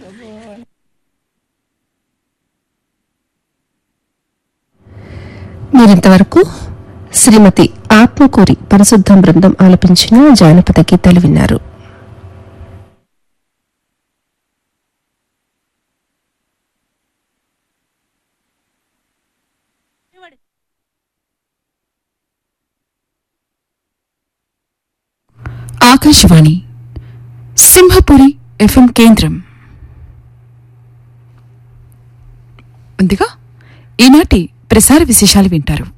మీరింతవరకు శ్రీమతి ఆత్మకూరి పరిశుద్ధం బృందం ఆలపించిన జానపద గీతాలు విన్నారు ఆకాశవాణి సింహపురి ఎఫ్ఎం కేంద్రం ముందుగా ఈనాటి ప్రసార విశేషాలు వింటారు